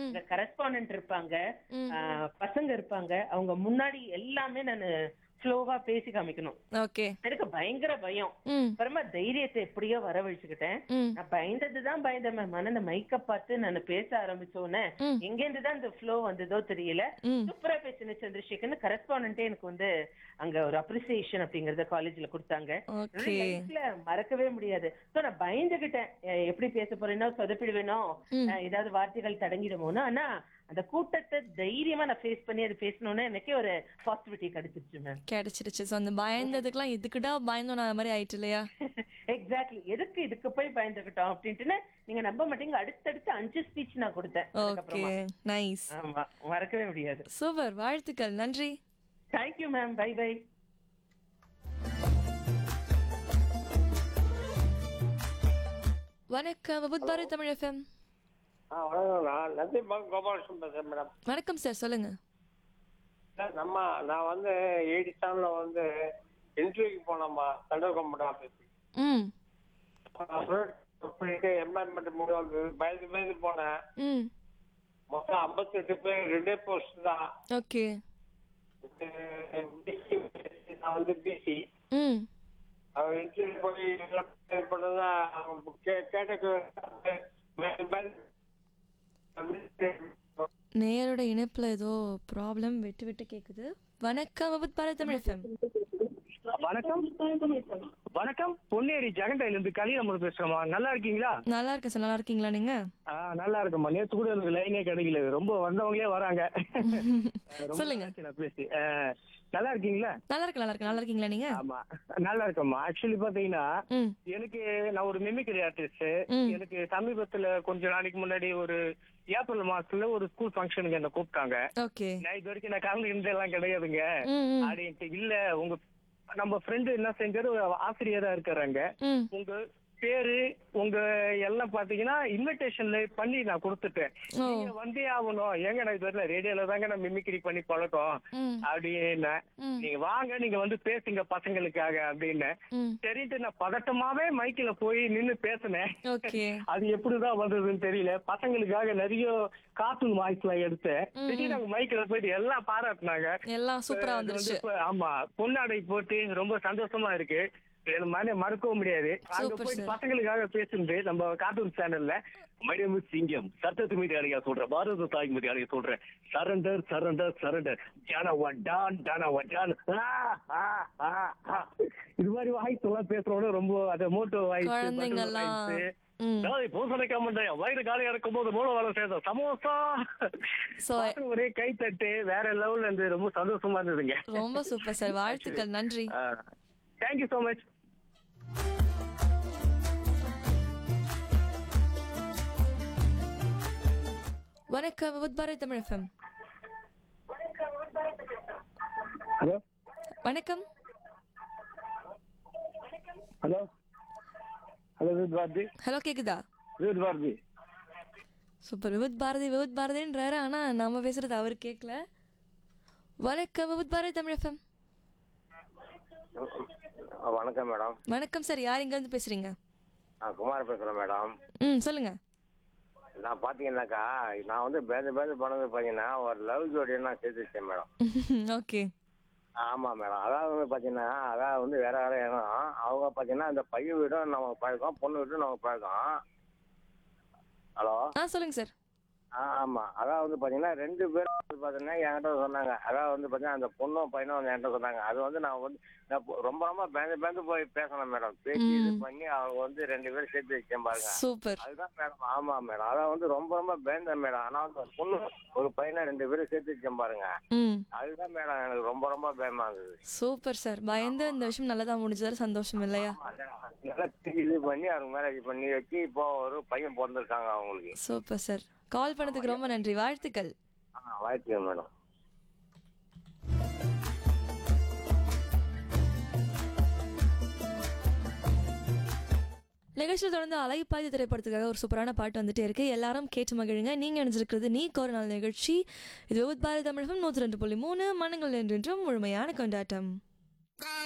இந்த கரஸ்பாண்டன்ட் இருப்பாங்க ம். ஆ, பசங்க இருப்பாங்க அவங்க முன்னாடி எல்லாமே நான் ஸ்லோவா பேசி காமிக்கணும் ஓகே எனக்கு பயங்கர பயம் ம் அப்புறமா தைரியத்தை எப்படியோ வரவழைச்சுக்கிட்டேன் ம் நான் பயந்ததுதான் பயந்தேன் மேம் ஆனா இந்த மைக்க பார்த்து நான் பேச ஆரம்பிச்சோன்னே ம். எங்க இருந்து தான் இந்த ஃப்ளோ வந்ததோ தெரியல ம் சூப்பரா பேசின சந்திரசேகர்னு கரஸ்பாண்டன்ட்டே எனக்கு வந்து அங்க ஒரு அப்ரிசியேஷன் அப்படிங்கறத காலேஜ்ல கொடுத்தாங்க ஓகே லைஃப்ல மறக்கவே முடியாது சோ நான் பயந்துகிட்டேன் எ- எப்படி பேச போறேனோ சொதப்பிடுவேனோ ம். அஹ் ஏதாவது வார்த்தைகள் தடங்கிடுமோன்னு ஆனா அந்த கூட்டத்தை தைரியமா நான் ஃபேஸ் பண்ணி அது பேசணும்னா எனக்கே ஒரு பாசிட்டிவிட்டி கிடைச்சிருச்சு மேம் கிடைச்சிருச்சு ஸோ அந்த பயந்ததுக்கெல்லாம் எதுக்குடா பயந்தோம் நான் மாதிரி ஆயிட்டு இல்லையா எக்ஸாக்ட்லி எதுக்கு இதுக்கு போய் பயந்துகிட்டோம் அப்படின்ட்டுன்னு நீங்க நம்ப மாட்டீங்க அடுத்தடுத்து அஞ்சு ஸ்பீச் நான் கொடுத்தேன் ஓகே அதுக்கப்புறமா. நைஸ் ஆமா மறக்கவே முடியாது சூப்பர் வாழ்த்துக்கள் நன்றி தேங்க்யூ மேம் பை பை வணக்கம் விபுத் பாரத் தமிழ் எஃப்எம் ஆ வணக்கம் நான் நந்திபாக் கோபாலகிருஷ்ணன் பேசுறேன் மேடம் வணக்கம் சார் சொல்லுங்க சார் நம்ம நான் வந்து எயிட்டி செவன்ல வந்து இன்டர்வியூக்கு போனோம்மா சென்ட்ரல் கவர்மெண்ட் ஆஃபீஸ் ம் பண்ணிட்டு எம்ப்ளாய்மெண்ட் முடிவு பயந்து பயந்து போனேன் ம் மொத்தம் ஐம்பத்தெட்டு பேர் ரெண்டே போஸ்ட் தான் ஓகே BC, நான் வந்து பிசி ம் அவன் இன்டர்வியூ போய் இது பண்ணதா அவன் கே- கேட்ட நேரோட இணைப்புல ஏதோ ப்ராப்ளம் விட்டு விட்டு கேக்குது வணக்கம் விபுத் பாரத் தமிழ் எஃப்எம் வணக்கம் வணக்கம் பொன்னேரி ஜெகண்டையில இருந்து கலியமர் பேசுறோமா நல்லா இருக்கீங்களா நல்லா இருக்கேன் சார் நல்லா இருக்கீங்களா நீங்க ஆ, நல்லா இருக்கம்மா நேத்து கூட எனக்கு லைனே கிடைக்கல ரொம்ப வந்தவங்களே வராங்க ரொம்ப சொல்லுங்க. நாளாச்சு நான் பேசி ஆ, நல்லா இருக்கீங்களா நல்லா இருக்கு நல்லா இருக்கு நல்லா இருக்கீங்களா நீங்க ஆமா நல்லா இருக்கம்மா ஆக்சுவலி பாத்தீங்கன்னா ம் எனக்கு நான் ஒரு மிமிக்ரி ஆர்டிஸ்ட் ம். எனக்கு சமீபத்துல கொஞ்ச நாளைக்கு முன்னாடி ஒரு ஏப்ரல் மாசத்துல ஒரு ஸ்கூல் ஃபங்க்ஷனுக்கு என்ன கூப்பிட்டாங்க ஓகே நான் இது வரைக்கும் நான் கலந்து எல்லாம் கிடையாதுங்க ம் ம் அப்படின்ட்டு இல்ல உங்க நம்ம ஃப்ரெண்டு என்ன செஞ்சாரு ஒரு ஆசிரியரா இருக்கிறாங்க ம் உங்க பேரு உங்க எல்லாம் பாத்தீங்கன்னா இன்விடேஷன்ல பண்ணி நான் கொடுத்துட்டேன் ஓ நீங்க வந்தே ஆகணும் ஏங்க நான் இது வரல ரேடியோல தாங்க நான் மிமிக்ரி பண்ணி பழக்கம் ம் அப்படின்னு ம். நீங்க வாங்க நீங்க வந்து பேசுங்க பசங்களுக்காக அப்படின்னு ம் சரின்ட்டு நான் பதட்டமாவே மைக்கில போய் நின்னு பேசினேன் ஓகே அது எப்படிதான் வந்ததுன்னு தெரியல பசங்களுக்காக நிறைய கார்ட்டூன் வாய்ஸ் எல்லாம் எடுத்தேன் திடீர்னு அவங்க மைக்கில போயிட்டு எல்லாம் பாராட்டினாங்க எல்லாம் சூப்பரா அது வந்துருச்சு வந்து இப்ப- ஆமா பொன்னாடை போட்டு ரொம்ப சந்தோஷமா இருக்கு எனக்கு மன மறக்கவும் முடியாது அங்க Super, போயிட்டு sir. பசங்களுக்காக பேசுறது நம்ம கார்ட்டூன் சேனல்ல மைடியம் சிங்கம் சத்தத்து மீது அழகா சொல்றேன் பாரத தாய் மீது அழகா சொல்றேன் சரண்டர் சரண்டர் சரண்டர் ஜான வட்டான் ஜான வட்டான் இது மாதிரி வாய்ஸ் எல்லாம் பேசுறவங்க ரொம்ப அது மோட்டோ வாய்ஸ் குழந்தைங்கெல்லாம் ம் பூசணிக்காம மாட்டேன் வயிறு காலியா இருக்கும் போது மூல வளம் சேர்த்தோம் சமோசா So- பசங்க ஒரே கை தட்டு வேற லெவல்ல இருந்து ரொம்ப சந்தோஷமா இருந்ததுங்க ரொம்ப சூப்பர் சார் வாழ்த்துக்கள் நன்றி தேங்க்யூ so மச் வணக்கம் விபுத் பாரத் தமிழ் எஃப்எம் ஹலோ வணக்கம் hello hello Vividh Bharati hello கேக்குதா வித் பாரதி சூப்பர் விபுத் பாரதி விபுத் பாரதின்றாரு ஆனா நம்ம பேசுறது அவர் கேட்கல வணக்கம் விபுத் பாரதி தமிழ் எஃப்எம் வணக்கம் மேடம் வணக்கம் சார் யார் இங்க இருந்து பேசுறீங்க நான் குமார் பேசுறேன் மேடம் ம் சொல்லுங்க நான் பாத்தீங்கன்னாக்கா நான் வந்து பேந்து பேந்து பண்ணது பாத்தீங்கன்னா ஒரு லவ் ஜோடியை நான் சேர்த்து வச்சேன் மேடம் ஓகே ஆமா மேடம் அதாவது வந்து பாத்தீங்கன்னா அதாவது வந்து வேற வேற இடம் அவங்க பாத்தீங்கன்னா இந்த பையன் வீடும் நமக்கு பழக்கம் பொண்ணு வீடும் நமக்கு பழக்கம் ஹலோ ஆ சொல்லுங்க சார் ஆ, ஆமா அதாவது வந்து பாத்தீங்கன்னா ரெண்டு பேரும் வந்து பாத்தீங்கன்னா என்கிட்ட சொன்னாங்க அதாவது வந்து பாத்தீங்கன்னா அந்த பொண்ணும் பையனும் வந்து என்கிட்ட சொன்னாங்க அது வந்து நான் வந்து நான் பொ- ரொம்ப ரொம்ப பேந்து பேந்து போய் பேசணும் மேடம் பேசி இது பண்ணி அவங்க வந்து ரெண்டு பேரும் சேர்த்து வச்சேன் பாருங்க சூப்பர் அதுதான் மேடம் ஆமா மேடம் அதான் வந்து ரொம்ப ரொம்ப பயந்தேன் மேடம் ஆனா வந்து ஒரு பொண்ணு ஒரு பையனை ரெண்டு பேரும் சேர்த்து வச்சேன் பாருங்க ம் அதுதான் மேடம் எனக்கு ரொம்ப ரொம்ப பயமா இருந்தது சூப்பர் சார் பயந்து இந்த விஷயம் நல்லதா முடிஞ்சதால சந்தோஷம் இல்லையா நல்லா இது பண்ணி அவங்க மேரேஜ் பண்ணி வச்சு இப்போ ஒரு பையன் பிறந்திருக்காங்க அவங்களுக்கு சூப்பர் சார் கால் பண்ணதுக்கு ரொம்ப நன்றி வாழ்த்துக்கள் ஆ வாழ்த்துக்கள் மேடம் நிகழ்ச்சியில் தொடர்ந்து அலைப்பாய்தி திரைப்படத்துக்காக ஒரு சூப்பரான பாட்டு வந்துட்டே இருக்கு எல்லாரும் கேட்டு மகிழுங்க நீங்க நினைச்சிருக்கிறது நீ ஒரு நாள் நிகழ்ச்சி இது விபத் பாரதி தமிழகம் நூற்றி ரெண்டு புள்ளி மூணு மனங்கள் என்றென்றும் முழுமையான கொண்டாட்டம்